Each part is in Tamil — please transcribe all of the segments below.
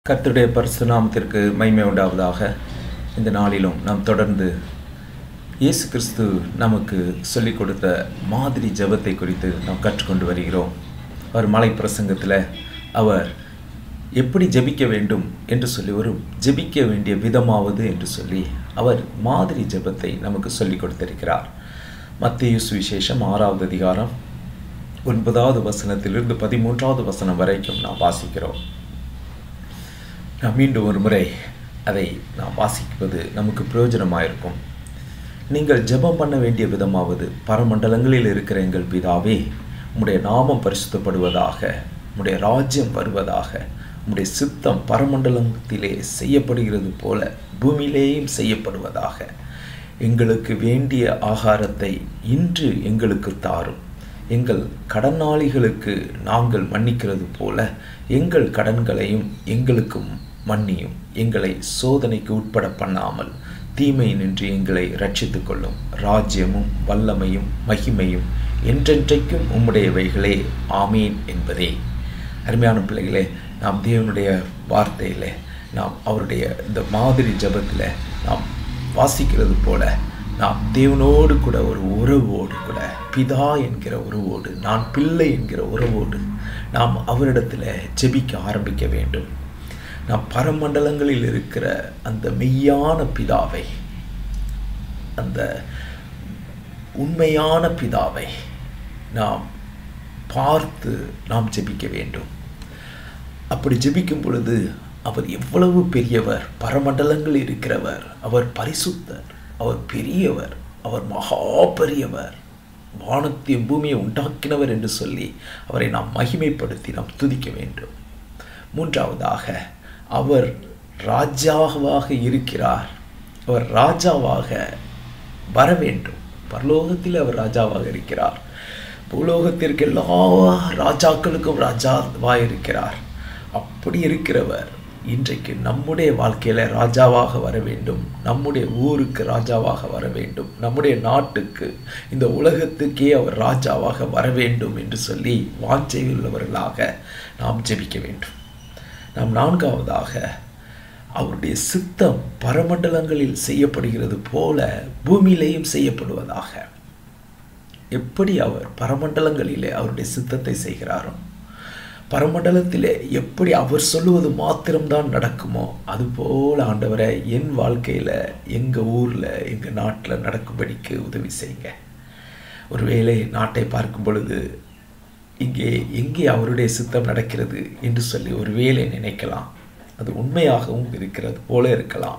கர்த்தருடைய பரிசுநாமத்திற்கு மகிமை உண்டாவதாக இந்த நாளிலும் நாம் தொடர்ந்து இயேசு கிறிஸ்து நமக்கு சொல்லிக் கொடுத்த மாதிரி ஜெபத்தை குறித்து நாம் கற்றுக்கொண்டு வருகிறோம் அவர் மலை பிரசங்கத்தில் அவர் எப்படி ஜெபிக்க வேண்டும் என்று சொல்லி ஒரு ஜெபிக்க வேண்டிய விதமாவது என்று சொல்லி அவர் மாதிரி ஜெபத்தை நமக்கு சொல்லிக் கொடுத்திருக்கிறார் மத்திய சுவிசேஷம் ஆறாவது அதிகாரம் ஒன்பதாவது வசனத்திலிருந்து பதிமூன்றாவது வசனம் வரைக்கும் நாம் வாசிக்கிறோம் நான் மீண்டும் ஒரு முறை அதை நாம் வாசிப்பது நமக்கு பிரயோஜனமாக இருக்கும் நீங்கள் ஜெபம் பண்ண வேண்டிய விதமாவது பரமண்டலங்களில் இருக்கிற எங்கள் பிதாவே உம்முடைய நாமம் பரிசுத்தப்படுவதாக உம்முடைய ராஜ்யம் வருவதாக உம்முடைய சித்தம் பரமண்டலத்திலே செய்யப்படுகிறது போல பூமியிலேயும் செய்யப்படுவதாக எங்களுக்கு வேண்டிய ஆகாரத்தை இன்று எங்களுக்கு தாரும் எங்கள் கடனாளிகளுக்கு நாங்கள் மன்னிக்கிறது போல எங்கள் கடன்களையும் எங்களுக்கும் மன்னியும் எங்களை சோதனைக்கு உட்பட பண்ணாமல் தீமை நின்று எங்களை ரட்சித்துக் கொள்ளும் ராஜ்யமும் வல்லமையும் மகிமையும் என்றென்றைக்கும் உம்முடையவைகளே ஆமீன் என்பதே அருமையான பிள்ளைகளே நாம் தேவனுடைய வார்த்தையில் நாம் அவருடைய இந்த மாதிரி ஜபத்தில் நாம் வாசிக்கிறது போல நாம் தேவனோடு கூட ஒரு உறவோடு கூட பிதா என்கிற உறவோடு நான் பிள்ளை என்கிற உறவோடு நாம் அவரிடத்தில் ஜெபிக்க ஆரம்பிக்க வேண்டும் நாம் பரமண்டலங்களில் இருக்கிற அந்த மெய்யான பிதாவை அந்த உண்மையான பிதாவை நாம் பார்த்து நாம் ஜெபிக்க வேண்டும் அப்படி ஜெபிக்கும் பொழுது அவர் எவ்வளவு பெரியவர் பரமண்டலங்கள் இருக்கிறவர் அவர் பரிசுத்தர் அவர் பெரியவர் அவர் மகா பெரியவர் வானத்தையும் பூமியை உண்டாக்கினவர் என்று சொல்லி அவரை நாம் மகிமைப்படுத்தி நாம் துதிக்க வேண்டும் மூன்றாவதாக அவர் ராஜாவாக இருக்கிறார் அவர் ராஜாவாக வர வேண்டும் பரலோகத்தில் அவர் ராஜாவாக இருக்கிறார் பூலோகத்திற்கு எல்லா ராஜாக்களுக்கும் ராஜாவாக இருக்கிறார் அப்படி இருக்கிறவர் இன்றைக்கு நம்முடைய வாழ்க்கையில் ராஜாவாக வர வேண்டும் நம்முடைய ஊருக்கு ராஜாவாக வர வேண்டும் நம்முடைய நாட்டுக்கு இந்த உலகத்துக்கே அவர் ராஜாவாக வர வேண்டும் என்று சொல்லி வாஞ்சை உள்ளவர்களாக நாம் ஜெபிக்க வேண்டும் நாம் நான்காவதாக அவருடைய சித்தம் பரமண்டலங்களில் செய்யப்படுகிறது போல பூமியிலேயும் செய்யப்படுவதாக எப்படி அவர் பரமண்டலங்களிலே அவருடைய சித்தத்தை செய்கிறாரோ பரமண்டலத்திலே எப்படி அவர் சொல்லுவது மாத்திரம்தான் நடக்குமோ அதுபோல் ஆண்டவரை என் வாழ்க்கையில் எங்கள் ஊரில் எங்கள் நாட்டில் நடக்கும்படிக்கு உதவி செய்யுங்க ஒருவேளை நாட்டை பார்க்கும் பொழுது இங்கே எங்கே அவருடைய சித்தம் நடக்கிறது என்று சொல்லி ஒரு வேலை நினைக்கலாம் அது உண்மையாகவும் இருக்கிறது போல இருக்கலாம்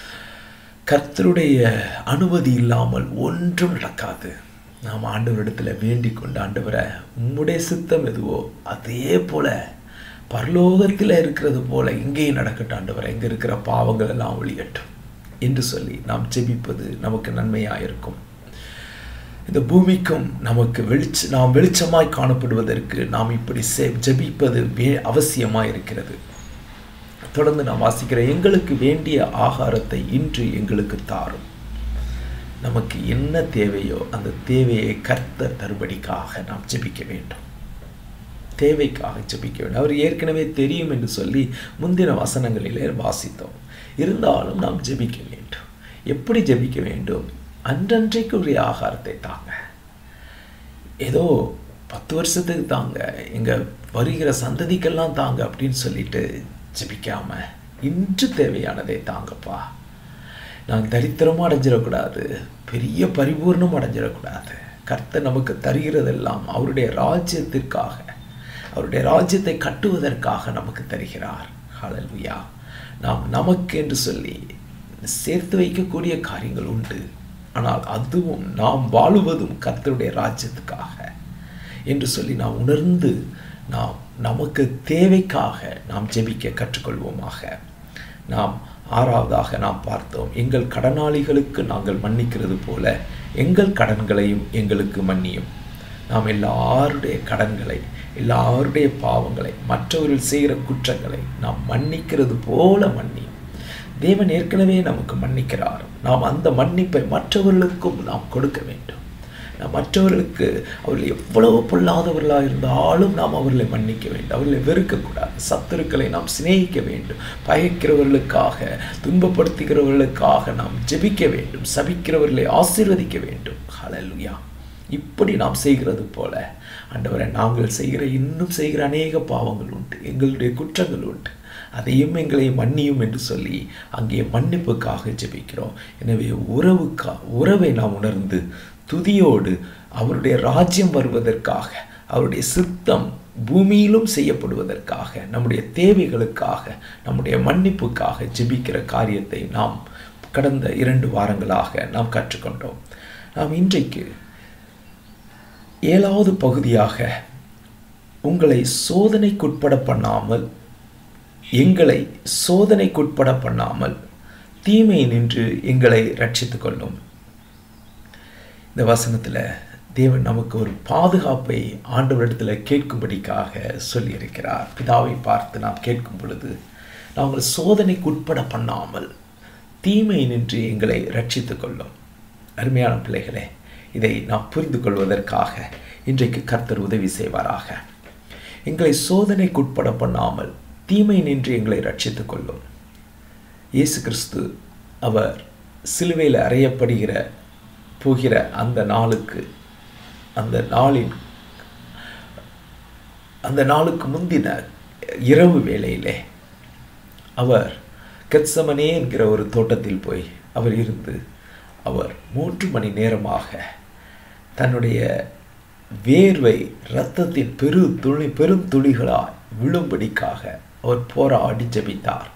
கர்த்தருடைய அனுமதி இல்லாமல் ஒன்றும் நடக்காது நாம் ஆண்டவரிடத்தில் வேண்டிக் கொண்டு ஆண்டவரை உம்முடைய சித்தம் எதுவோ அதே போல பரலோகத்தில் இருக்கிறது போல இங்கேயும் நடக்கட்டும் ஆண்டவரை இங்கே இருக்கிற பாவங்கள் எல்லாம் ஒழியட்டும் என்று சொல்லி நாம் ஜெபிப்பது நமக்கு நன்மையாக இருக்கும் இந்த பூமிக்கும் நமக்கு வெளிச்ச நாம் வெளிச்சமாய் காணப்படுவதற்கு நாம் இப்படி செ ஜெபிப்பது வே அவசியமாக இருக்கிறது தொடர்ந்து நாம் வாசிக்கிற எங்களுக்கு வேண்டிய ஆகாரத்தை இன்று எங்களுக்கு தாரும் நமக்கு என்ன தேவையோ அந்த தேவையை கர்த்தர் தருபடிக்காக நாம் ஜெபிக்க வேண்டும் தேவைக்காக ஜெபிக்க வேண்டும் அவர் ஏற்கனவே தெரியும் என்று சொல்லி முந்தின வசனங்களிலே வாசித்தோம் இருந்தாலும் நாம் ஜெபிக்க வேண்டும் எப்படி ஜெபிக்க வேண்டும் அன்றன்றைக்கு உரிய ஆகாரத்தை தாங்க ஏதோ பத்து வருஷத்துக்கு தாங்க எங்கள் வருகிற சந்ததிக்கெல்லாம் தாங்க அப்படின்னு சொல்லிட்டு ஜெபிக்காம இன்று தேவையானதை தாங்கப்பா நான் தரித்திரமும் அடைஞ்சிடக்கூடாது பெரிய பரிபூர்ணம் அடைஞ்சிடக்கூடாது கர்த்தர் நமக்கு தருகிறதெல்லாம் அவருடைய ராஜ்யத்திற்காக அவருடைய ராஜ்யத்தை கட்டுவதற்காக நமக்கு தருகிறார் ஹலல்வியா நாம் நமக்கு என்று சொல்லி சேர்த்து வைக்கக்கூடிய காரியங்கள் உண்டு ஆனால் அதுவும் நாம் வாழுவதும் கர்த்தருடைய ராஜ்யத்துக்காக என்று சொல்லி நாம் உணர்ந்து நாம் நமக்கு தேவைக்காக நாம் ஜெபிக்க கற்றுக்கொள்வோமாக நாம் ஆறாவதாக நாம் பார்த்தோம் எங்கள் கடனாளிகளுக்கு நாங்கள் மன்னிக்கிறது போல எங்கள் கடன்களையும் எங்களுக்கு மன்னியும் நாம் எல்லாருடைய கடன்களை எல்லாருடைய பாவங்களை மற்றவர்கள் செய்கிற குற்றங்களை நாம் மன்னிக்கிறது போல மன்னியும் தேவன் ஏற்கனவே நமக்கு மன்னிக்கிறார் நாம் அந்த மன்னிப்பை மற்றவர்களுக்கும் நாம் கொடுக்க வேண்டும் நாம் மற்றவர்களுக்கு அவர்கள் எவ்வளவு பொல்லாதவர்களாக இருந்தாலும் நாம் அவர்களை மன்னிக்க வேண்டும் அவர்களை வெறுக்கக்கூடாது சத்துருக்களை நாம் சிநேகிக்க வேண்டும் பயக்கிறவர்களுக்காக துன்பப்படுத்துகிறவர்களுக்காக நாம் ஜெபிக்க வேண்டும் சபிக்கிறவர்களை ஆசீர்வதிக்க வேண்டும் ஹalleluya இப்படி நாம் செய்கிறது போல ஆண்டவரை நாங்கள் செய்கிற இன்னும் செய்கிற அநேக பாவங்கள் உண்டு எங்களுடைய குற்றங்கள் உண்டு அதையும் எங்களை மன்னியும் என்று சொல்லி அங்கே மன்னிப்புக்காக ஜெபிக்கிறோம் எனவே உறவுக்கா உறவை நாம் உணர்ந்து துதியோடு அவருடைய ராஜ்யம் வருவதற்காக அவருடைய சித்தம் பூமியிலும் செய்யப்படுவதற்காக நம்முடைய தேவைகளுக்காக நம்முடைய மன்னிப்புக்காக ஜெபிக்கிற காரியத்தை நாம் கடந்த இரண்டு வாரங்களாக நாம் கற்றுக்கொண்டோம் நாம் இன்றைக்கு ஏழாவது பகுதியாக உங்களை சோதனைக்குட்பட பண்ணாமல் எங்களை சோதனைக்குட்பட பண்ணாமல் தீமை நின்று எங்களை ரட்சித்துக் கொள்ளும் இந்த வசனத்தில் தேவன் நமக்கு ஒரு பாதுகாப்பை ஆண்டவரிடத்தில் கேட்கும்படிக்காக சொல்லியிருக்கிறார் பிதாவை பார்த்து நாம் கேட்கும் பொழுது நாங்கள் சோதனைக்குட்பட பண்ணாமல் தீமை நின்று எங்களை ரட்சித்துக் கொள்ளும் அருமையான பிள்ளைகளே இதை நாம் புரிந்து கொள்வதற்காக இன்றைக்கு கர்த்தர் உதவி செய்வாராக எங்களை சோதனைக்குட்பட பண்ணாமல் தீமை நின்று எங்களை ரட்சித்துக் கொள்ளும் இயேசு கிறிஸ்து அவர் சிலுவையில் அறையப்படுகிற போகிற அந்த நாளுக்கு அந்த நாளின் அந்த நாளுக்கு முந்தின இரவு வேளையிலே அவர் கெத்சமனே என்கிற ஒரு தோட்டத்தில் போய் அவர் இருந்து அவர் மூன்று மணி நேரமாக தன்னுடைய வேர்வை இரத்தத்தின் பெரு துளி பெரும் துளிகளாய் விழும்படிக்காக அவர் போராடி ஜெபித்தார்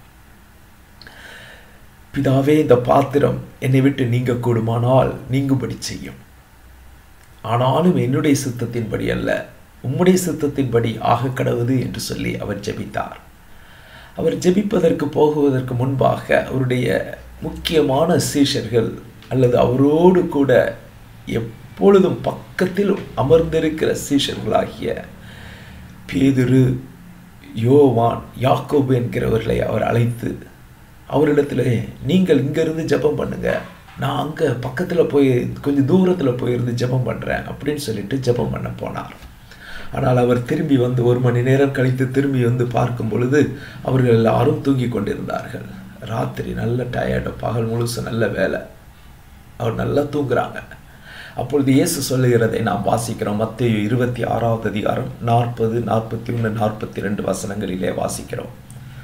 பிதாவே இந்த பாத்திரம் என்னை விட்டு நீங்க கூடுமானால் நீங்கும்படி செய்யும் ஆனாலும் என்னுடைய சித்தத்தின்படி அல்ல உம்முடைய சித்தத்தின்படி ஆக கடவுது என்று சொல்லி அவர் ஜெபித்தார் அவர் ஜெபிப்பதற்கு போகுவதற்கு முன்பாக அவருடைய முக்கியமான சீஷர்கள் அல்லது அவரோடு கூட எப்பொழுதும் பக்கத்தில் அமர்ந்திருக்கிற சீஷர்களாகிய பேதுரு யோவான் யாக்கோபு என்கிறவர்களை அவர் அழைத்து அவரிடத்துல நீங்கள் இங்கேருந்து ஜெபம் பண்ணுங்க நான் அங்கே பக்கத்தில் போய் கொஞ்சம் தூரத்தில் போயிருந்து ஜெபம் பண்ணுறேன் அப்படின்னு சொல்லிட்டு ஜெபம் பண்ண போனார் ஆனால் அவர் திரும்பி வந்து ஒரு மணி நேரம் கழித்து திரும்பி வந்து பார்க்கும் பொழுது அவர்கள் எல்லாரும் தூங்கி கொண்டிருந்தார்கள் ராத்திரி நல்ல டயர்டு பகல் முழுசு நல்ல வேலை அவர் நல்லா தூங்குறாங்க அப்பொழுது இயேசு சொல்லுகிறதை நாம் வாசிக்கிறோம் மத்திய இருபத்தி ஆறாவது அதிகாரம் நாற்பது நாற்பத்தி ஒன்று நாற்பத்தி ரெண்டு வசனங்களிலே வாசிக்கிறோம்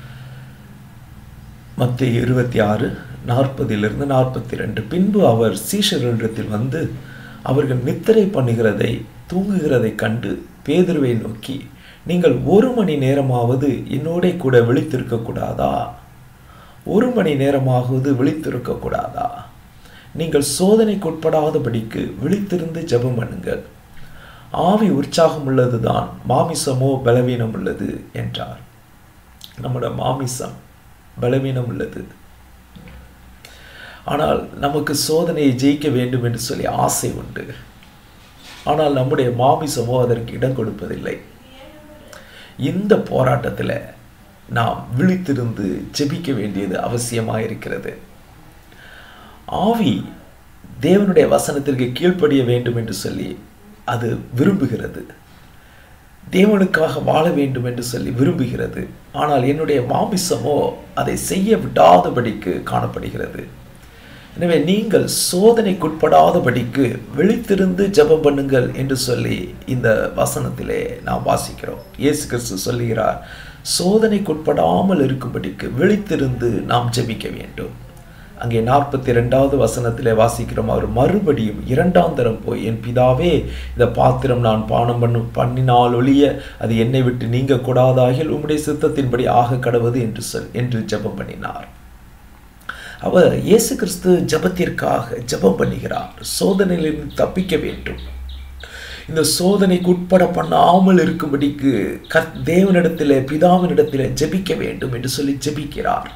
மத்திய இருபத்தி ஆறு நாற்பதிலிருந்து நாற்பத்தி ரெண்டு பின்பு அவர் சீஷர்களிடத்தில் வந்து அவர்கள் நித்திரை பண்ணுகிறதை தூங்குகிறதை கண்டு பேதுருவை நோக்கி நீங்கள் ஒரு மணி நேரமாவது என்னோட கூட விழித்திருக்க கூடாதா ஒரு மணி நேரமாவது விழித்திருக்க கூடாதா நீங்கள் சோதனைக்குட்படாதபடிக்கு விழித்திருந்து ஜெபம் பண்ணுங்கள் ஆவி உற்சாகம் உள்ளதுதான் மாமிசமோ பலவீனம் உள்ளது என்றார் நம்முடைய மாமிசம் பலவீனம் உள்ளது ஆனால் நமக்கு சோதனையை ஜெயிக்க வேண்டும் என்று சொல்லி ஆசை உண்டு ஆனால் நம்முடைய மாமிசமோ அதற்கு இடம் கொடுப்பதில்லை இந்த போராட்டத்தில் நாம் விழித்திருந்து ஜெபிக்க வேண்டியது அவசியமாக இருக்கிறது ஆவி தேவனுடைய வசனத்திற்கு கீழ்ப்படிய வேண்டும் என்று சொல்லி அது விரும்புகிறது தேவனுக்காக வாழ வேண்டும் என்று சொல்லி விரும்புகிறது ஆனால் என்னுடைய மாமிசமோ அதை செய்ய விடாதபடிக்கு காணப்படுகிறது எனவே நீங்கள் சோதனைக்குட்படாதபடிக்கு விழித்திருந்து ஜெபம் பண்ணுங்கள் என்று சொல்லி இந்த வசனத்திலே நாம் வாசிக்கிறோம் இயேசு கிறிஸ்து சொல்லுகிறார் சோதனைக்குட்படாமல் இருக்கும்படிக்கு விழித்திருந்து நாம் ஜெபிக்க வேண்டும் அங்கே நாற்பத்தி ரெண்டாவது வசனத்திலே வாசிக்கிறோம் அவர் மறுபடியும் இரண்டாம் தரம் போய் என் பிதாவே இந்த பாத்திரம் நான் பானம் பண்ணு பண்ணினால் ஒழிய அது என்னை விட்டு நீங்க கூடாதாகில் உம்முடைய சித்தத்தின்படி ஆக கடவுது என்று சொல் என்று ஜெபம் பண்ணினார் அவர் இயேசு கிறிஸ்து ஜபத்திற்காக ஜெபம் பண்ணுகிறார் சோதனையிலிருந்து தப்பிக்க வேண்டும் இந்த சோதனைக்கு உட்பட பண்ணாமல் இருக்கும்படிக்கு கர் தேவனிடத்தில் பிதாவினிடத்தில் ஜெபிக்க வேண்டும் என்று சொல்லி ஜெபிக்கிறார்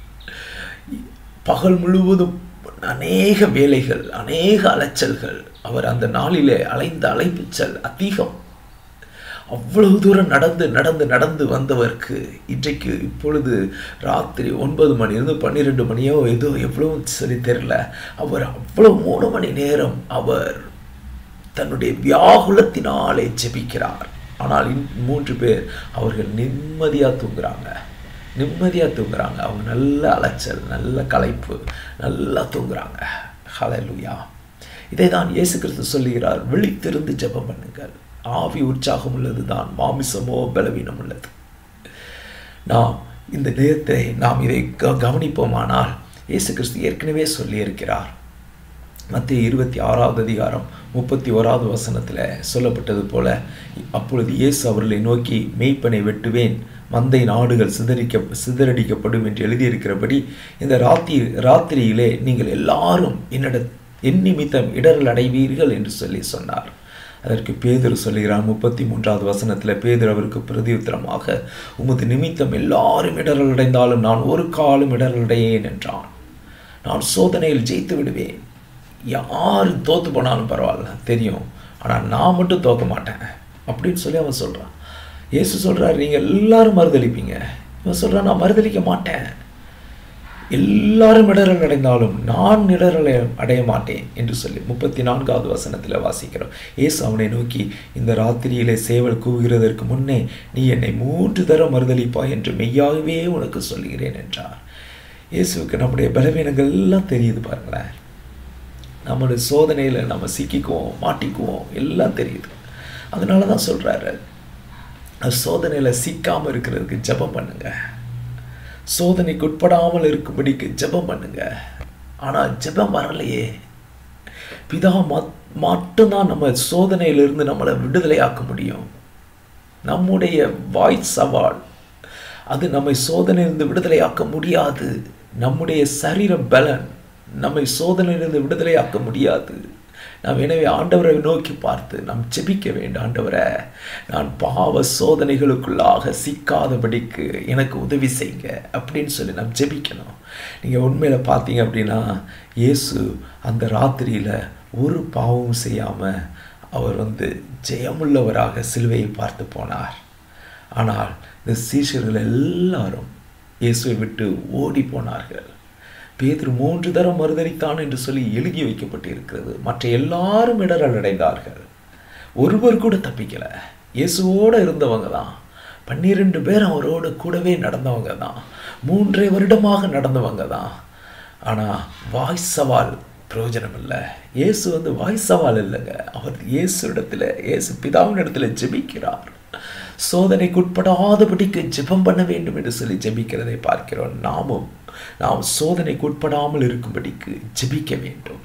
பகல் முழுவதும் அநேக வேலைகள் அநேக அலைச்சல்கள் அவர் அந்த நாளிலே அலைந்த அலைப்புச்சல் அதிகம் அவ்வளவு தூரம் நடந்து நடந்து நடந்து வந்தவருக்கு இன்றைக்கு இப்பொழுது ராத்திரி ஒன்பது மணிலிருந்து பன்னிரெண்டு மணியோ ஏதோ எவ்வளோ சரி தெரில அவர் அவ்வளோ மூணு மணி நேரம் அவர் தன்னுடைய வியாகுலத்தினாலே ஜெபிக்கிறார் ஆனால் இன் மூன்று பேர் அவர்கள் நிம்மதியாக தூங்குறாங்க நிம்மதியாக தூங்குறாங்க அவங்க நல்ல அலைச்சல் நல்ல களைப்பு நல்லா தூங்குறாங்க ஹalleluya இதை தான் இயேசு கிறிஸ்து சொல்லுகிறார் விழித்திருந்து ஜெபம் பண்ணுங்கள் ஆவி உற்சாகம் உள்ளது தான் மாமிசமோ பலவீனம் உள்ளது நாம் இந்த நேரத்தை நாம் இதை க- கவனிப்போமானால் இயேசு கிறிஸ்து ஏற்கனவே சொல்லியிருக்கிறார் மத்திய இருபத்தி ஆறாவது அதிகாரம் முப்பத்தி ஓராவது வசனத்தில் சொல்லப்பட்டது போல அப்பொழுது இயேசு அவர்களை நோக்கி மெய்ப்பனை வெட்டுவேன் மந்தை நாடுகள் சிதறிக்க சிதறடிக்கப்படும் என்று எழுதியிருக்கிறபடி இந்த ராத்திரி ராத்திரியிலே நீங்கள் எல்லாரும் என்னிட என் நிமித்தம் இடரல் அடைவீர்கள் என்று சொல்லி சொன்னார் அதற்கு பேதுரு சொல்லுகிறான் முப்பத்தி மூன்றாவது வசனத்தில் பேதுரு அவருக்கு பிரதியுத்தரமாக உமது நிமித்தம் எல்லாரும் இடரல் அடைந்தாலும் நான் ஒரு காலம் இடரல் அடையேன் என்றான் நான் சோதனையில் ஜெயித்து விடுவேன் யார் தோத்து போனாலும் பரவாயில்ல தெரியும் ஆனால் நான் மட்டும் தோக்க மாட்டேன் அப்படின்னு சொல்லி அவன் சொல்கிறான் இயேசு சொல்கிறார் நீங்கள் எல்லாரும் மறுதளிப்பீங்க இவன் சொல்கிறான் நான் மறுதளிக்க மாட்டேன் எல்லாரும் இடரல் அடைந்தாலும் நான் இடரல் அடைய மாட்டேன் என்று சொல்லி முப்பத்தி நான்காவது வசனத்தில் வாசிக்கிறோம் இயேசு அவனை நோக்கி இந்த ராத்திரியிலே சேவல் கூவுகிறதற்கு முன்னே நீ என்னை மூன்று தரம் மறுதளிப்பாய் என்று மெய்யாகவே உனக்கு சொல்லுகிறேன் என்றார் இயேசுவுக்கு நம்முடைய பலவீனங்கள் எல்லாம் தெரியுது பாருங்களேன் நம்மளுடைய சோதனையில் நம்ம சிக்கிக்குவோம் மாட்டிக்குவோம் எல்லாம் தெரியுது அதனால தான் சொல்கிறாரு சோதனையில் சிக்காமல் இருக்கிறதுக்கு ஜெபம் பண்ணுங்க சோதனைக்கு உட்படாமல் இருக்கும்படிக்கு ஜெபம் பண்ணுங்க ஆனால் ஜெபம் வரலையே பிதா மத் மட்டும்தான் நம்ம சோதனையிலிருந்து நம்மளை விடுதலையாக்க முடியும் நம்முடைய வாய் சவால் அது நம்மை சோதனையிலிருந்து விடுதலையாக்க முடியாது நம்முடைய சரீர பலன் நம்மை சோதனையிலிருந்து விடுதலையாக்க முடியாது நாம் எனவே ஆண்டவரை நோக்கி பார்த்து நாம் ஜெபிக்க வேண்டும் ஆண்டவரை நான் பாவ சோதனைகளுக்குள்ளாக சிக்காதபடிக்கு எனக்கு உதவி செய்யுங்க அப்படின்னு சொல்லி நாம் ஜெபிக்கணும் நீங்கள் உண்மையில் பார்த்தீங்க அப்படின்னா இயேசு அந்த ராத்திரியில் ஒரு பாவமும் செய்யாமல் அவர் வந்து ஜெயமுள்ளவராக சிலுவையை பார்த்து போனார் ஆனால் இந்த சீஷர்கள் எல்லாரும் இயேசுவை விட்டு ஓடி போனார்கள் பேதுரு மூன்று தரம் மறுதளித்தான் என்று சொல்லி எழுதி வைக்கப்பட்டு இருக்கிறது மற்ற எல்லாரும் இடரல் அடைந்தார்கள் ஒருவர் கூட தப்பிக்கல இயேசுவோடு இருந்தவங்க தான் பன்னிரெண்டு பேர் அவரோட கூடவே நடந்தவங்க தான் மூன்றரை வருடமாக நடந்தவங்க தான் ஆனால் வாய் சவால் பிரயோஜனம் இல்லை இயேசு வந்து வாய் சவால் இல்லைங்க அவர் இயேசு இடத்துல இயேசு பிதாவின் இடத்துல ஜெபிக்கிறார் சோதனைக்கு உட்படாதபடிக்கு ஜெபம் பண்ண வேண்டும் என்று சொல்லி ஜெபிக்கிறதை பார்க்கிறோம் நாமும் நாம் சோதனைக்கு உட்படாமல் இருக்கும்படிக்கு ஜெபிக்க வேண்டும்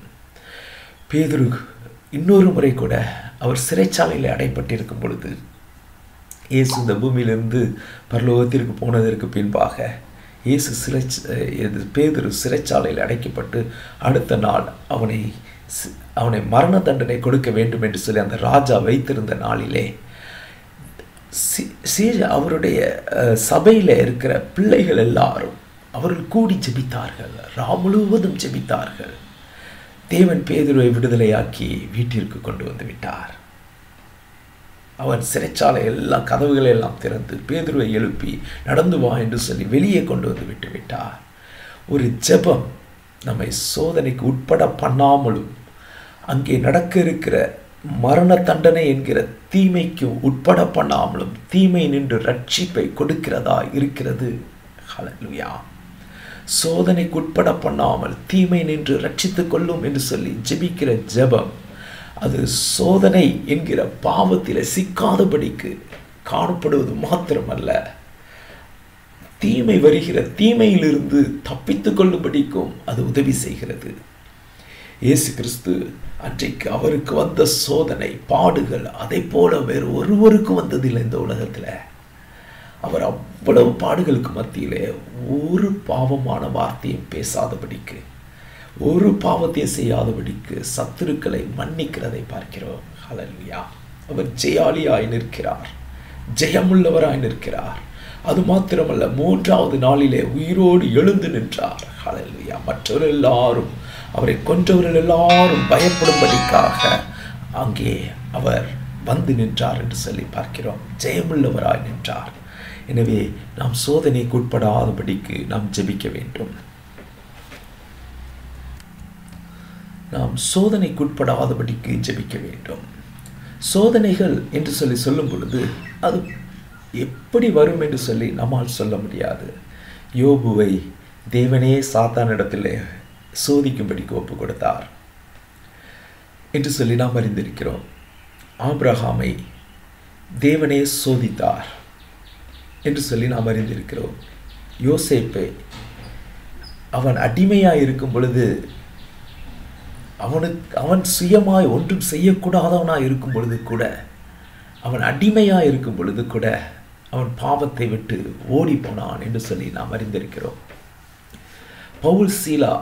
பேதுரு இன்னொரு முறை கூட அவர் சிறைச்சாலையில் அடைப்பட்டிருக்கும் பொழுது இயேசு இந்த பூமியிலிருந்து பரலோகத்திற்கு போனதற்கு பின்பாக இயேசு சிறை இது பேதுரு சிறைச்சாலையில் அடைக்கப்பட்டு அடுத்த நாள் அவனை சி- அவனை மரண தண்டனை கொடுக்க வேண்டும் என்று சொல்லி அந்த ராஜா வைத்திருந்த நாளிலே சி- சீ- அவருடைய அஹ், சபையில இருக்கிற பிள்ளைகள் எல்லாரும் அவர்கள் கூடி ஜெபித்தார்கள் ரா முழுவதும் ஜெபித்தார்கள் தேவன் பேதுருவை விடுதலையாக்கி வீட்டிற்கு கொண்டு வந்து விட்டார் அவன் சிறைச்சாலை எல்லாம் கதவுகளை எல்லாம் திறந்து பேதுருவை எழுப்பி நடந்து வா என்று சொல்லி வெளியே கொண்டு வந்து விட்டு விட்டார் ஒரு ஜெபம் நம்மை சோதனைக்கு உட்பட பண்ணாமலும் அங்கே நடக்க இருக்கிற மரண தண்டனை என்கிற தீமைக்கு உட்பட பண்ணாமலும் தீமை நின்று ரட்சிப்பை கொடுக்கிறதா இருக்கிறது ஹalleluya சோதனைக்கு உட்பட பண்ணாமல் தீமை நின்று ரட்சித்துக் கொள்ளும் என்று சொல்லி ஜெபிக்கிற ஜெபம் அது சோதனை என்கிற பாவத்தில் சிக்காதபடிக்கு காணப்படுவது மாத்திரமல்ல தீமை வருகிற தீமையிலிருந்து தப்பித்துக் கொள்ளும்படிக்கும் அது உதவி செய்கிறது இயேசு கிறிஸ்து அன்றைக்கு அவருக்கு வந்த சோதனை பாடுகள் அதை போல வேறு ஒருவருக்கும் வந்ததில்லை இந்த உலகத்தில் அவர் அவ்வளவு பாடுகளுக்கு மத்தியிலே ஒரு பாவமான வார்த்தையும் பேசாதபடிக்கு ஒரு பாவத்தையும் செய்யாதபடிக்கு சத்துருக்களை மன்னிக்கிறதை பார்க்கிறோம் ஹalleluya அவர் ஜெயாலியாய் நிற்கிறார் ஜெயமுள்ளவராய் நிற்கிறார் அது மாத்திரமல்ல மூன்றாவது நாளிலே உயிரோடு எழுந்து நின்றார் ஹalleluya மற்றவர்கள் எல்லாரும் அவரை கொன்றவர்கள் எல்லாரும் பயப்படும்படிக்காக அங்கே அவர் வந்து நின்றார் என்று சொல்லி பார்க்கிறோம் ஜெயமுள்ளவராய் நின்றார் எனவே நாம் சோதனைக்கு உட்படாதபடிக்கு நாம் ஜெபிக்க வேண்டும் நாம் சோதனைக்குட்படாதபடிக்கு ஜெபிக்க வேண்டும் சோதனைகள் என்று சொல்லி சொல்லும் பொழுது அது எப்படி வரும் என்று சொல்லி நம்மால் சொல்ல முடியாது யோபுவை தேவனே சாத்தானிடத்திலே சோதிக்கும்படிக்கு ஒப்பு கொடுத்தார் என்று சொல்லி நாம் அறிந்திருக்கிறோம் ஆபிரகாமை தேவனே சோதித்தார் என்று சொல்லி நாம் அறிந்திருக்கிறோம் யோசேப்பை அவன் அடிமையாக இருக்கும் பொழுது அவனுக்கு அவன் சுயமாய் ஒன்றும் செய்யக்கூடாதவனாக இருக்கும் பொழுது கூட அவன் அடிமையாக இருக்கும் பொழுது கூட அவன் பாவத்தை விட்டு ஓடி போனான் என்று சொல்லி நாம் அறிந்திருக்கிறோம் பவுல் சீலா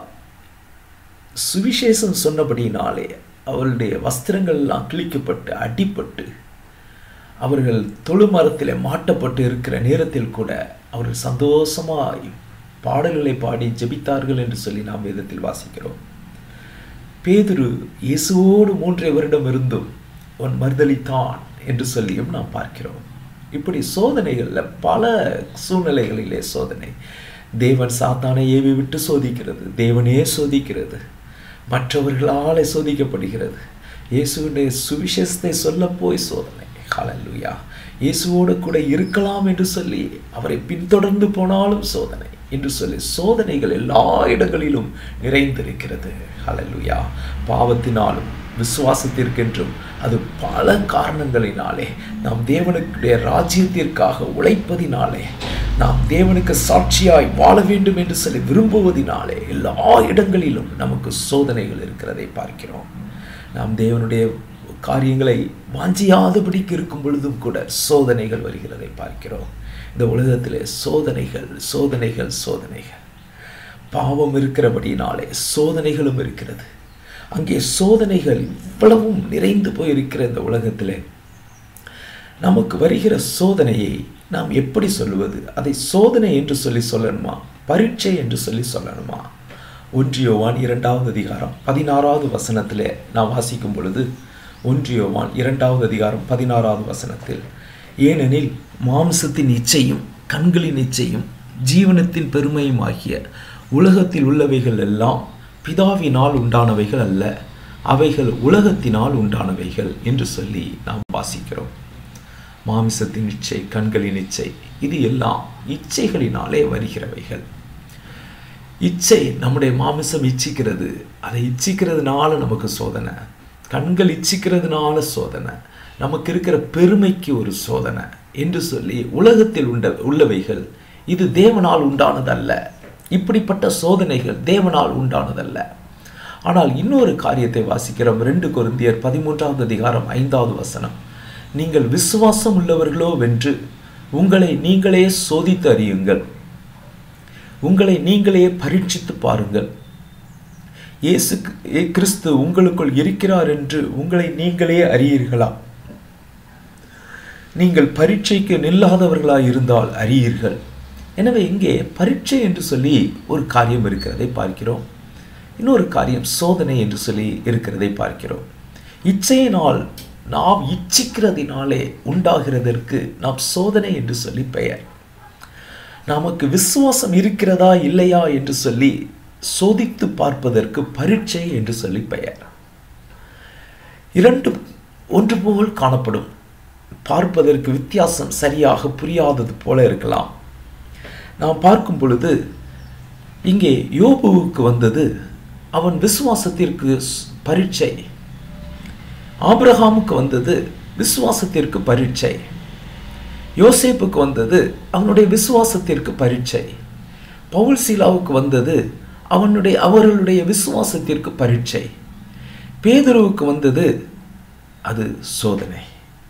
சுவிசேஷம் சொன்னபடியினாலே அவருடைய வஸ்திரங்கள் எல்லாம் கிழிக்கப்பட்டு அடிப்பட்டு அவர்கள் தொழுமரத்தில் மாட்டப்பட்டு இருக்கிற நேரத்தில் கூட அவர்கள் சந்தோஷமாய் பாடல்களை பாடி ஜெபித்தார்கள் என்று சொல்லி நாம் வேதத்தில் வாசிக்கிறோம் பேதுரு இயேசுவோடு மூன்றை வருடம் இருந்தும் அவன் மறுதளித்தான் என்று சொல்லியும் நாம் பார்க்கிறோம் இப்படி சோதனைகளில் பல சூழ்நிலைகளிலே சோதனை தேவன் சாத்தானை ஏவி விட்டு சோதிக்கிறது தேவனே சோதிக்கிறது மற்றவர்களாலே சோதிக்கப்படுகிறது இயேசுடைய சுவிசேஷத்தை சொல்ல போய் சோதனை ஹalleluya இயேசுவோடு கூட இருக்கலாம் என்று சொல்லி அவரை பின்தொடர்ந்து போனாலும் சோதனை என்று சொல்லி சோதனைகள் எல்லா இடங்களிலும் நிறைந்திருக்கிறது ஹalleluya பாவத்தினாலும் விசுவாசத்திற்கென்றும் அது பல காரணங்களினாலே நாம் தேவனுடைய ராஜ்யத்திற்காக உழைப்பதினாலே நாம் தேவனுக்கு சாட்சியாய் வாழ வேண்டும் என்று சொல்லி விரும்புவதினாலே எல்லா இடங்களிலும் நமக்கு சோதனைகள் இருக்கிறதை பார்க்கிறோம் நாம் தேவனுடைய காரியங்களை வாஞ்சியாதபடிக்கு இருக்கும் பொழுதும் கூட சோதனைகள் வருகிறதை பார்க்கிறோம் இந்த உலகத்திலே சோதனைகள் சோதனைகள் சோதனைகள் பாவம் இருக்கிறபடினாலே சோதனைகளும் இருக்கிறது அங்கே சோதனைகள் இவ்வளவும் நிறைந்து போயிருக்கிற இந்த உலகத்திலே நமக்கு வருகிற சோதனையை நாம் எப்படி சொல்லுவது அதை சோதனை என்று சொல்லி சொல்லணுமா பரீட்சை என்று சொல்லி சொல்லணுமா ஒன்றியோவான் இரண்டாவது அதிகாரம் பதினாறாவது வசனத்திலே நாம் வாசிக்கும் பொழுது ஒன்றியோவான் இரண்டாவது அதிகாரம் பதினாறாவது வசனத்தில் ஏனெனில் மாம்சத்தின் இச்சையும் கண்களின் இச்சையும் ஜீவனத்தின் பெருமையும் ஆகிய உலகத்தில் உள்ளவைகள் எல்லாம் பிதாவினால் உண்டானவைகள் அல்ல அவைகள் உலகத்தினால் உண்டானவைகள் என்று சொல்லி நாம் வாசிக்கிறோம் மாமிசத்தின் இச்சை கண்களின் இச்சை இது எல்லாம் இச்சைகளினாலே வருகிறவைகள் இச்சை நம்முடைய மாமிசம் இச்சிக்கிறது அதை இச்சிக்கிறதுனால நமக்கு சோதனை கண்கள் இச்சிக்கிறதுனால சோதனை நமக்கு இருக்கிற பெருமைக்கு ஒரு சோதனை என்று சொல்லி உலகத்தில் உண்ட உள்ளவைகள் இது தேவனால் உண்டானதல்ல இப்படிப்பட்ட சோதனைகள் தேவனால் உண்டானதல்ல ஆனால் இன்னொரு காரியத்தை வாசிக்கிறோம் ரெண்டு கொருந்தியர் பதிமூன்றாவது அதிகாரம் ஐந்தாவது வசனம் நீங்கள் விசுவாசம் உள்ளவர்களோ வென்று உங்களை நீங்களே சோதித்து அறியுங்கள் உங்களை நீங்களே பரீட்சித்து பாருங்கள் இயேசு கிறிஸ்து உங்களுக்குள் இருக்கிறார் என்று உங்களை நீங்களே அறியீர்களா நீங்கள் பரீட்சைக்கு நில்லாதவர்களாய் இருந்தால் அறியீர்கள் எனவே இங்கே பரீட்சை என்று சொல்லி ஒரு காரியம் இருக்கிறதை பார்க்கிறோம் இன்னொரு காரியம் சோதனை என்று சொல்லி இருக்கிறதை பார்க்கிறோம் இச்சையினால் நாம் இச்சிக்கிறதினாலே உண்டாகிறதற்கு நாம் சோதனை என்று சொல்லி பெயர் நமக்கு விசுவாசம் இருக்கிறதா இல்லையா என்று சொல்லி சோதித்து பார்ப்பதற்கு பரீட்சை என்று சொல்லி பெயர் இரண்டு ஒன்று போல் காணப்படும் பார்ப்பதற்கு வித்தியாசம் சரியாக புரியாதது போல இருக்கலாம் நாம் பார்க்கும் பொழுது இங்கே யோபுவுக்கு வந்தது அவன் விசுவாசத்திற்கு பரீட்சை ஆபிரகாமுக்கு வந்தது விசுவாசத்திற்கு பரீட்சை யோசேப்புக்கு வந்தது அவனுடைய விசுவாசத்திற்கு பரீட்சை பவுல் சீலாவுக்கு வந்தது அவனுடைய அவர்களுடைய விசுவாசத்திற்கு பரீட்சை பேதுருவுக்கு வந்தது அது சோதனை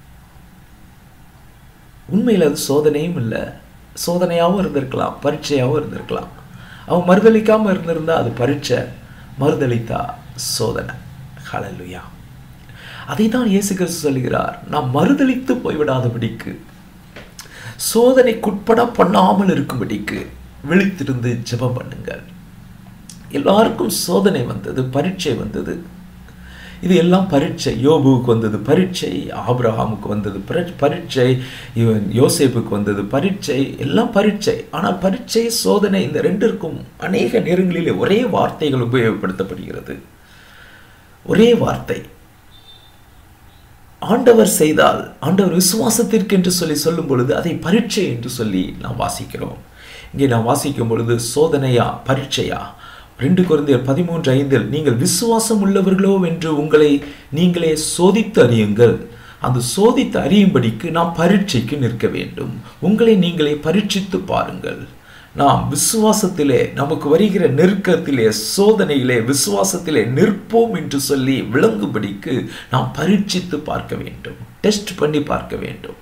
உண்மையில் அது சோதனையும் இல்லை சோதனையாகவும் இருந்திருக்கலாம் பரீட்சையாகவும் இருந்திருக்கலாம் அவன் மறுதளிக்காமல் இருந்திருந்தா அது பரீட்சை மறுதளித்தா சோதனை ஹலலுயா அதை தான் இயேசு கிறிஸ்து சொல்கிறார் நாம் மறுதளித்து போய்விடாதபடிக்கு சோதனைக்குட்பட பண்ணாமல் இருக்கும்படிக்கு விழித்திருந்து ஜெபம் பண்ணுங்கள் எல்லாருக்கும் சோதனை வந்தது பரீட்சை வந்தது இது எல்லாம் பரீட்சை யோபுவுக்கு வந்தது பரீட்சை ஆபிரஹாமுக்கு வந்தது பரீட்சை இவன் யோசேப்புக்கு வந்தது பரீட்சை எல்லாம் பரீட்சை ஆனால் பரீட்சை சோதனை இந்த ரெண்டிற்கும் அநேக நேரங்களிலே ஒரே வார்த்தைகள் உபயோகப்படுத்தப்படுகிறது ஒரே வார்த்தை ஆண்டவர் செய்தால் ஆண்டவர் விசுவாசத்திற்கு என்று சொல்லி சொல்லும் பொழுது அதை பரீட்சை என்று சொல்லி நாம் வாசிக்கிறோம் இங்கே நாம் வாசிக்கும் பொழுது சோதனையா பரீட்சையா ரெண்டு குழந்தையர் பதிமூன்று ஐந்தில் நீங்கள் விசுவாசம் உள்ளவர்களோ என்று உங்களை நீங்களே சோதித்து அறியுங்கள் அந்த சோதித்து அறியும்படிக்கு நாம் பரீட்சைக்கு நிற்க வேண்டும் உங்களை நீங்களே பரீட்சித்து பாருங்கள் நாம் விசுவாசத்திலே நமக்கு வருகிற நெருக்கத்திலே சோதனையிலே விசுவாசத்திலே நிற்போம் என்று சொல்லி விளங்கும்படிக்கு நாம் பரீட்சித்து பார்க்க வேண்டும் டெஸ்ட் பண்ணி பார்க்க வேண்டும்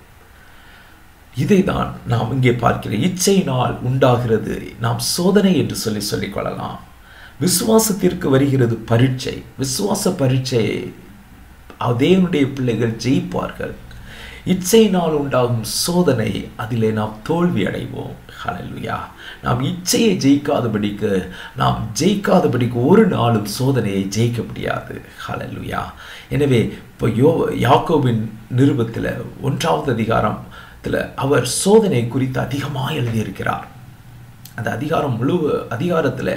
இதை தான் நாம் இங்கே பார்க்கிற இச்சையினால் உண்டாகிறது நாம் சோதனை என்று சொல்லி சொல்லிக் கொள்ளலாம் விசுவாசத்திற்கு வருகிறது பரீட்சை விசுவாச பரீட்சையை தேவனுடைய பிள்ளைகள் ஜெயிப்பார்கள் இச்சையினால் உண்டாகும் சோதனை அதிலே நாம் தோல்வி அடைவோம் ஹலலுயா நாம் இச்சையை ஜெயிக்காதபடிக்கு நாம் ஜெயிக்காதபடிக்கு ஒரு நாளும் சோதனையை ஜெயிக்க முடியாது ஹலலுயா எனவே இப்போ யோ யாக்கோவின் நிருபத்தில் ஒன்றாவது அதிகாரத்தில் அவர் சோதனை குறித்து அதிகமாக எழுதியிருக்கிறார் அந்த அதிகாரம் முழு அதிகாரத்தில்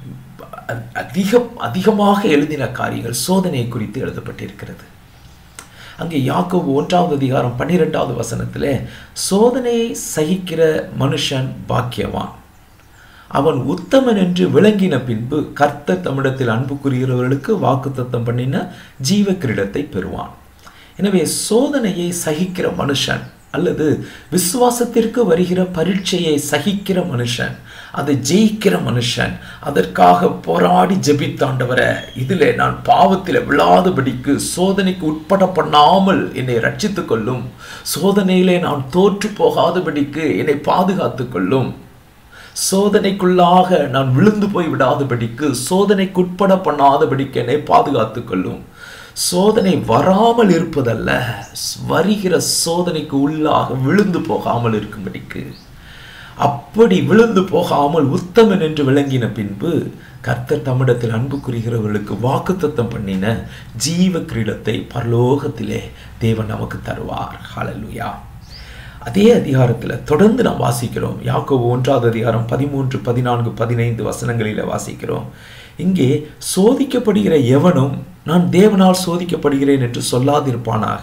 அதிக அதிகமாக எழுதின காரியங்கள் சோதனை குறித்து எழுதப்பட்டிருக்கிறது அங்கே யாக்கோபு ஒன்றாவது அதிகாரம் பன்னிரெண்டாவது வசனத்தில் சோதனையை சகிக்கிற மனுஷன் பாக்கியவான் அவன் உத்தமன் என்று விளங்கின பின்பு கர்த்தர் தமிழத்தில் அன்பு கூறுகிறவர்களுக்கு வாக்குத்தத்தம் பண்ணின ஜீவ கிரீடத்தை பெறுவான் எனவே சோதனையை சகிக்கிற மனுஷன் அல்லது விசுவாசத்திற்கு வருகிற பரீட்சையை சகிக்கிற மனுஷன் அதை ஜெயிக்கிற மனுஷன் அதற்காக போராடி ஜெபித்தாண்டவர இதில் நான் பாவத்தில் விழாதபடிக்கு சோதனைக்கு உட்பட பண்ணாமல் என்னை ரட்சித்து கொள்ளும் சோதனையிலே நான் தோற்று போகாதபடிக்கு என்னை பாதுகாத்து கொள்ளும் சோதனைக்குள்ளாக நான் விழுந்து போய் விடாதபடிக்கு சோதனைக்குட்பட பண்ணாதபடிக்கு என்னை பாதுகாத்து கொள்ளும் சோதனை வராமல் இருப்பதல்ல வருகிற சோதனைக்கு உள்ளாக விழுந்து போகாமல் இருக்கும்படிக்கு அப்படி விழுந்து போகாமல் உத்தமன் என்று விளங்கின பின்பு கர்த்தர் தம்மிடத்தில் அன்பு கூறுகிறவர்களுக்கு வாக்குத்தத்தம் பண்ணின ஜீவ கிரீடத்தை பரலோகத்திலே தேவன் நமக்கு தருவார் ஹalleluya அதே அதிகாரத்தில் தொடர்ந்து நாம் வாசிக்கிறோம் யாக்கோபு ஒன்றாவது அதிகாரம் பதிமூன்று பதினான்கு பதினைந்து வசனங்களில் வாசிக்கிறோம் இங்கே சோதிக்கப்படுகிற எவனும் நான் தேவனால் சோதிக்கப்படுகிறேன் என்று சொல்லாதிருப்பானாக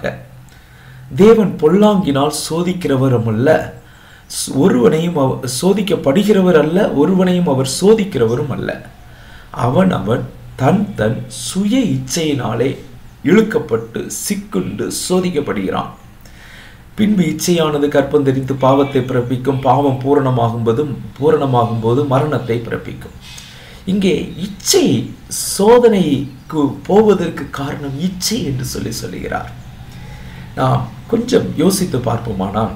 தேவன் பொல்லாங்கினால் சோதிக்கிறவரும் அல்ல ஒருவனையும் சோதிக்கப்படுகிறவர் அல்ல ஒருவனையும் அவர் சோதிக்கிறவரும் அல்ல அவன் அவன் தன் தன் சுய இச்சையினாலே இழுக்கப்பட்டு சிக்குண்டு சோதிக்கப்படுகிறான் பின்பு இச்சையானது கற்பந்தெறிந்து பாவத்தை பிறப்பிக்கும் பாவம் பூரணமாகும்போதும் பூரணமாகும் போது மரணத்தை பிறப்பிக்கும் இங்கே இச்சை சோதனைக்கு போவதற்கு காரணம் இச்சை என்று சொல்லி சொல்லுகிறார் நாம் கொஞ்சம் யோசித்து பார்ப்போமானால்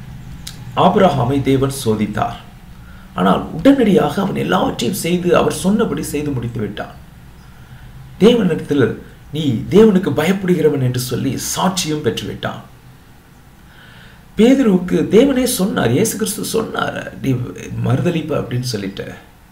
ஆபிரஹாமை தேவன் சோதித்தார் ஆனால் உடனடியாக அவன் எல்லாவற்றையும் செய்து அவர் சொன்னபடி செய்து முடித்து விட்டான் தேவனிடத்தில் நீ தேவனுக்கு பயப்படுகிறவன் என்று சொல்லி சாட்சியும் பெற்றுவிட்டான் பேதுருவுக்கு தேவனே சொன்னார் இயேசு கிறிஸ்து சொன்னார் நீ மறுதளிப்ப அப்படின்னு சொல்லிட்டு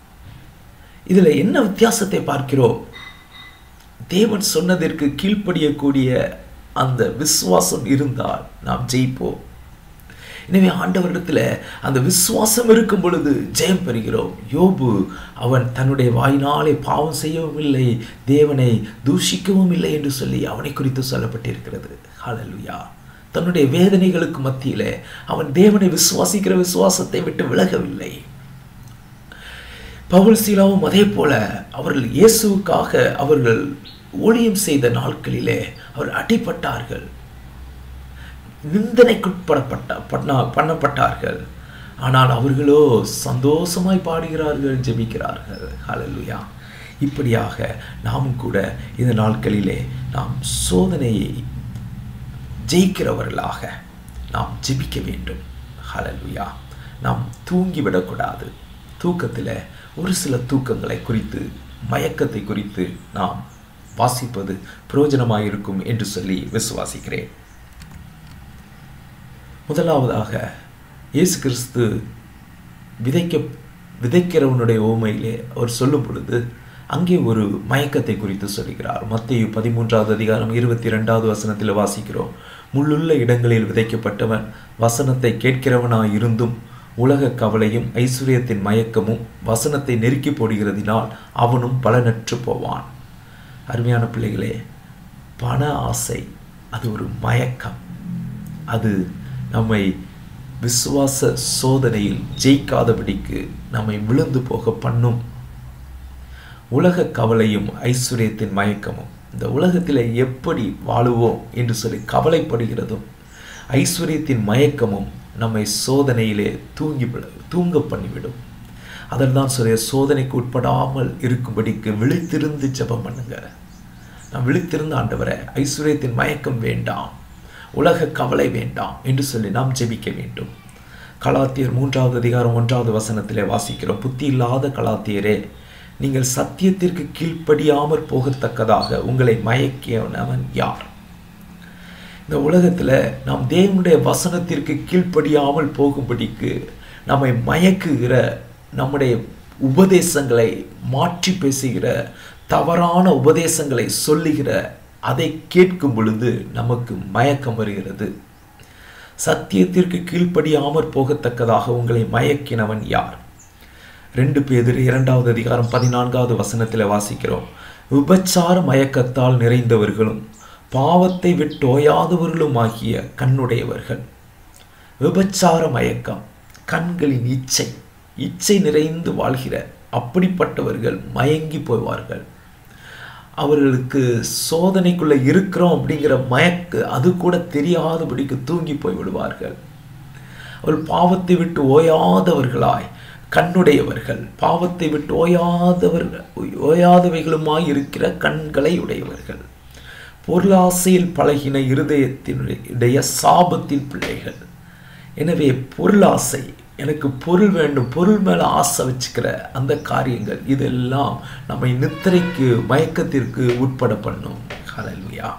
இதுல என்ன வித்தியாசத்தை பார்க்கிறோம் தேவன் சொன்னதற்கு கீழ்ப்படியக்கூடிய அந்த விசுவாசம் இருந்தால் நாம் ஜெயிப்போம் எனவே ஆண்டவரிடத்தில் அந்த விசுவாசம் இருக்கும் பொழுது ஜெயம் பெறுகிறோம் யோபு அவன் தன்னுடைய வாயினாலே பாவம் செய்யவும் இல்லை தேவனை தூஷிக்கவும் இல்லை என்று சொல்லி அவனை குறித்து சொல்லப்பட்டிருக்கிறது ஹalleluya தன்னுடைய வேதனைகளுக்கு மத்தியிலே அவன் தேவனை விசுவாசிக்கிற விசுவாசத்தை விட்டு விலகவில்லை பவுல் சீலாவும் அதே போல அவர்கள் இயேசுவுக்காக அவர்கள் ஊழியம் செய்த நாட்களிலே அவர் அடிபட்டார்கள் நிந்தனைக்குட்படப்பட்ட பண்ண பண்ணப்பட்டார்கள் ஆனால் அவர்களோ சந்தோஷமாய் பாடுகிறார்கள் ஜெபிக்கிறார்கள் ஹalleluya இப்படியாக நாமும் கூட இந்த நாட்களிலே நாம் சோதனையை ஜெயிக்கிறவர்களாக நாம் ஜெபிக்க வேண்டும் ஹalleluya நாம் தூங்கிவிடக்கூடாது தூக்கத்தில் ஒரு சில தூக்கங்களை குறித்து மயக்கத்தை குறித்து நாம் வாசிப்பது பிரயோஜனமாயிருக்கும் என்று சொல்லி விசுவாசிக்கிறேன் முதலாவதாக இயேசு கிறிஸ்து விதைக்க விதைக்கிறவனுடைய ஓமையிலே அவர் சொல்லும் பொழுது அங்கே ஒரு மயக்கத்தை குறித்து சொல்கிறார் மத்திய பதிமூன்றாவது அதிகாரம் இருபத்தி ரெண்டாவது வசனத்தில் வாசிக்கிறோம் முள்ளுள்ள இடங்களில் விதைக்கப்பட்டவன் வசனத்தை கேட்கிறவனாய் இருந்தும் உலக கவலையும் ஐஸ்வர்யத்தின் மயக்கமும் வசனத்தை நெருக்கி போடுகிறதினால் அவனும் பலனற்று போவான் அருமையான பிள்ளைகளே பண ஆசை அது ஒரு மயக்கம் அது நம்மை விசுவாச சோதனையில் ஜெயிக்காதபடிக்கு நம்மை விழுந்து போக பண்ணும் உலக கவலையும் ஐஸ்வர்யத்தின் மயக்கமும் இந்த உலகத்தில் எப்படி வாழுவோம் என்று சொல்லி கவலைப்படுகிறதும் ஐஸ்வர்யத்தின் மயக்கமும் நம்மை சோதனையிலே தூங்கி தூங்க பண்ணிவிடும் அதில் தான் சொல்ல சோதனைக்கு உட்படாமல் இருக்கும்படிக்கு விழித்திருந்து ஜெபம் பண்ணுங்க நான் விழித்திருந்த ஆண்டவரை ஐஸ்வர்யத்தின் மயக்கம் வேண்டாம் உலக கவலை வேண்டாம் என்று சொல்லி நாம் ஜெபிக்க வேண்டும் கலாத்தியர் மூன்றாவது அதிகாரம் ஒன்றாவது வசனத்திலே வாசிக்கிறோம் புத்தி இல்லாத கலாத்தியரே நீங்கள் சத்தியத்திற்கு கீழ்ப்படியாமற் போகத்தக்கதாக உங்களை மயக்கியவனவன் யார் இந்த உலகத்தில் நாம் தேவனுடைய வசனத்திற்கு கீழ்ப்படியாமல் போகும்படிக்கு நம்மை மயக்குகிற நம்முடைய உபதேசங்களை மாற்றி பேசுகிற தவறான உபதேசங்களை சொல்லுகிற அதை கேட்கும் பொழுது நமக்கு மயக்கம் வருகிறது சத்தியத்திற்கு கீழ்ப்படியாமற் போகத்தக்கதாக உங்களை மயக்கினவன் யார் ரெண்டு பேர் இரண்டாவது அதிகாரம் பதினான்காவது வசனத்தில் வாசிக்கிறோம் விபச்சார மயக்கத்தால் நிறைந்தவர்களும் பாவத்தை விட்டோயாதவர்களும் ஆகிய கண்ணுடையவர்கள் விபச்சார மயக்கம் கண்களின் இச்சை இச்சை நிறைந்து வாழ்கிற அப்படிப்பட்டவர்கள் மயங்கி போவார்கள் அவர்களுக்கு சோதனைக்குள்ளே இருக்கிறோம் அப்படிங்கிற மயக்கு அது கூட தெரியாதபடிக்கு தூங்கி போய் விடுவார்கள் அவள் பாவத்தை விட்டு ஓயாதவர்களாய் கண்ணுடையவர்கள் பாவத்தை விட்டு ஓயாதவர்கள் ஓயாதவைகளுமாய் இருக்கிற கண்களை உடையவர்கள் பொருளாசையில் பழகின இருதயத்தினுடைய சாபத்தின் பிள்ளைகள் எனவே பொருளாசை எனக்கு பொருள் வேண்டும் பொருள் மேலே ஆசை வச்சுக்கிற அந்த காரியங்கள் இதெல்லாம் நம்மை நித்திரைக்கு மயக்கத்திற்கு உட்பட பண்ணும் ஹalleluya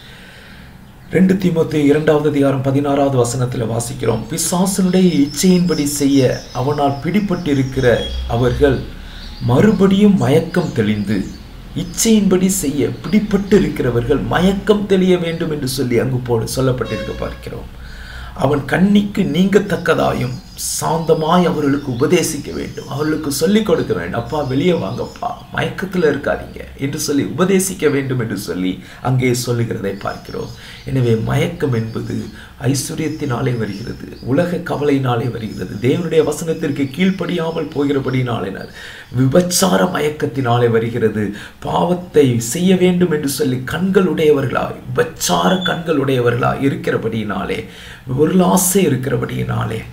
ரெண்டு தீமோத்தி இரண்டாவது அதிகாரம் பதினாறாவது வசனத்தில் வாசிக்கிறோம் பிசாசனுடைய இச்சையின்படி செய்ய அவனால் பிடிப்பட்டிருக்கிற அவர்கள் மறுபடியும் மயக்கம் தெளிந்து இச்சையின்படி செய்ய பிடிப்பட்டு இருக்கிறவர்கள் மயக்கம் தெளிய வேண்டும் என்று சொல்லி அங்கு போல சொல்லப்பட்டிருக்க பார்க்கிறோம் அவன் கண்ணிக்கு நீங்கத்தக்கதாயும் சாந்தமாய் அவர்களுக்கு உபதேசிக்க வேண்டும் அவர்களுக்கு சொல்லிக் கொடுக்க வேண்டும் அப்பா வெளியே வாங்கப்பா மயக்கத்தில் இருக்காதீங்க என்று சொல்லி உபதேசிக்க வேண்டும் என்று சொல்லி அங்கே சொல்லுகிறதை பார்க்கிறோம் எனவே மயக்கம் என்பது ஐஸ்வர்யத்தினாலே வருகிறது உலக கவலையினாலே வருகிறது தேவனுடைய வசனத்திற்கு கீழ்ப்படியாமல் போகிறபடினாலினர் விபச்சார மயக்கத்தினாலே வருகிறது பாவத்தை செய்ய வேண்டும் என்று சொல்லி கண்களுடையவர்களாய் விபச்சார கண்களுடையவர்களாய் இருக்கிறபடியினாலே பொருளாசை இருக்கிறபடியினாலே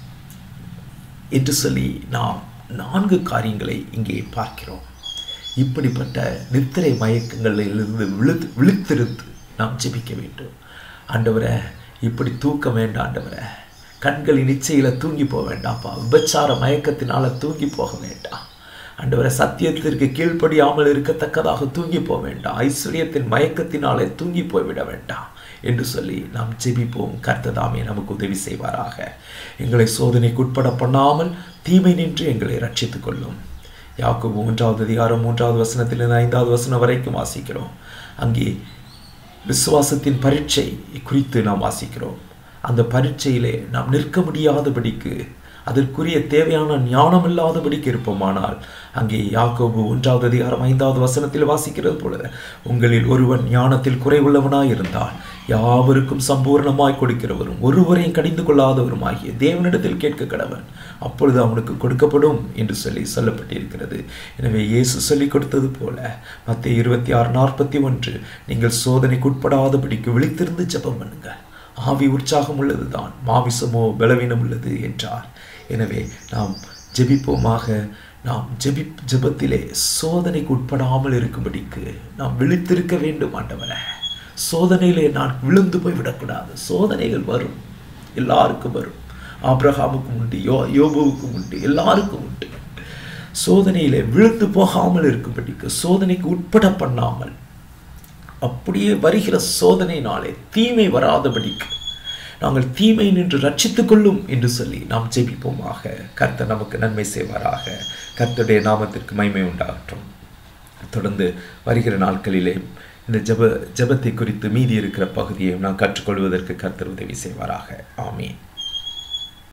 என்று சொல்லி நாம் நான்கு காரியங்களை இங்கே பார்க்கிறோம் இப்படிப்பட்ட நித்திரை மயக்கங்களிலிருந்து விழுத்து விழுத்திருந்து நாம் ஜெபிக்க வேண்டும் ஆண்டவரை இப்படி தூக்க வேண்டாம் ஆண்டவரை கண்களின் இச்சையில் தூங்கி போக வேண்டாம்ப்பா விபச்சார மயக்கத்தினால தூங்கி போக வேண்டாம் ஆண்டவரை சத்தியத்திற்கு கீழ்ப்படியாமல் இருக்கத்தக்கதாக தூங்கி போக வேண்டாம் ஐஸ்வர்யத்தின் மயக்கத்தினாலே தூங்கி போய்விட வேண்டாம் என்று சொல்லி நாம் ஜெபிப்போம் கர்த்ததாமே நமக்கு உதவி செய்வாராக எங்களை சோதனைக்கு உட்பட பண்ணாமல் தீமை நின்று எங்களை ரட்சித்துக் கொள்ளும் யாக்கோபு மூன்றாவது அதிகாரம் மூன்றாவது வசனத்திலிருந்து ஐந்தாவது வசனம் வரைக்கும் வாசிக்கிறோம் அங்கே விசுவாசத்தின் பரீட்சை குறித்து நாம் வாசிக்கிறோம் அந்த பரீட்சையிலே நாம் நிற்க முடியாதபடிக்கு அதற்குரிய தேவையான ஞானம் இல்லாதபடிக்கு இருப்போமானால் அங்கே யாக்கோபு ஒன்றாவது அதிகாரம் ஐந்தாவது வசனத்தில் வாசிக்கிறது போல உங்களில் ஒருவன் ஞானத்தில் குறைவுள்ளவனாய் இருந்தால் யாவருக்கும் சம்பூர்ணமாய் கொடுக்கிறவரும் ஒருவரையும் கடிந்து கொள்ளாதவருமாகிய தேவனிடத்தில் கேட்க கடவன் அப்பொழுது அவனுக்கு கொடுக்கப்படும் என்று சொல்லி சொல்லப்பட்டிருக்கிறது எனவே இயேசு சொல்லிக் கொடுத்தது போல மத்திய இருபத்தி ஆறு நாற்பத்தி ஒன்று நீங்கள் சோதனைக்கு உட்படாதபடிக்கு விழித்திருந்து ஜெபம் பண்ணுங்கள் ஆவி உற்சாகம் உள்ளதுதான் மாமிசமோ பலவீனம் உள்ளது என்றார் எனவே நாம் ஜெபிப்போமாக நாம் ஜெபி ஜெபத்திலே சோதனைக்கு உட்படாமல் இருக்கும்படிக்கு நாம் விழித்திருக்க வேண்டும் ஆண்டவரே சோதனையிலே நான் விழுந்து போய் விடக்கூடாது சோதனைகள் வரும் எல்லாருக்கும் வரும் ஆப்ரஹாமுக்கும் உண்டு யோ யோபுவுக்கும் உண்டு எல்லாருக்கும் உண்டு சோதனையிலே விழுந்து போகாமல் இருக்கும்படிக்கு சோதனைக்கு உட்பட பண்ணாமல் அப்படியே வருகிற சோதனையினாலே தீமை வராதபடிக்கு நாங்கள் தீமை நின்று ரட்சித்துக் கொள்ளும் என்று சொல்லி நாம் ஜெபிப்போமாக கர்த்தர் நமக்கு நன்மை செய்வாராக கர்த்தருடைய நாமத்திற்கு மகிமை உண்டாகட்டும் தொடர்ந்து வருகிற நாட்களிலே இந்த ஜெப ஜெபத்தை குறித்து மீதி இருக்கிற பகுதியை நாம் கற்றுக்கொள்வதற்கு கர்த்தர் உதவி செய்வாராக ஆமீன்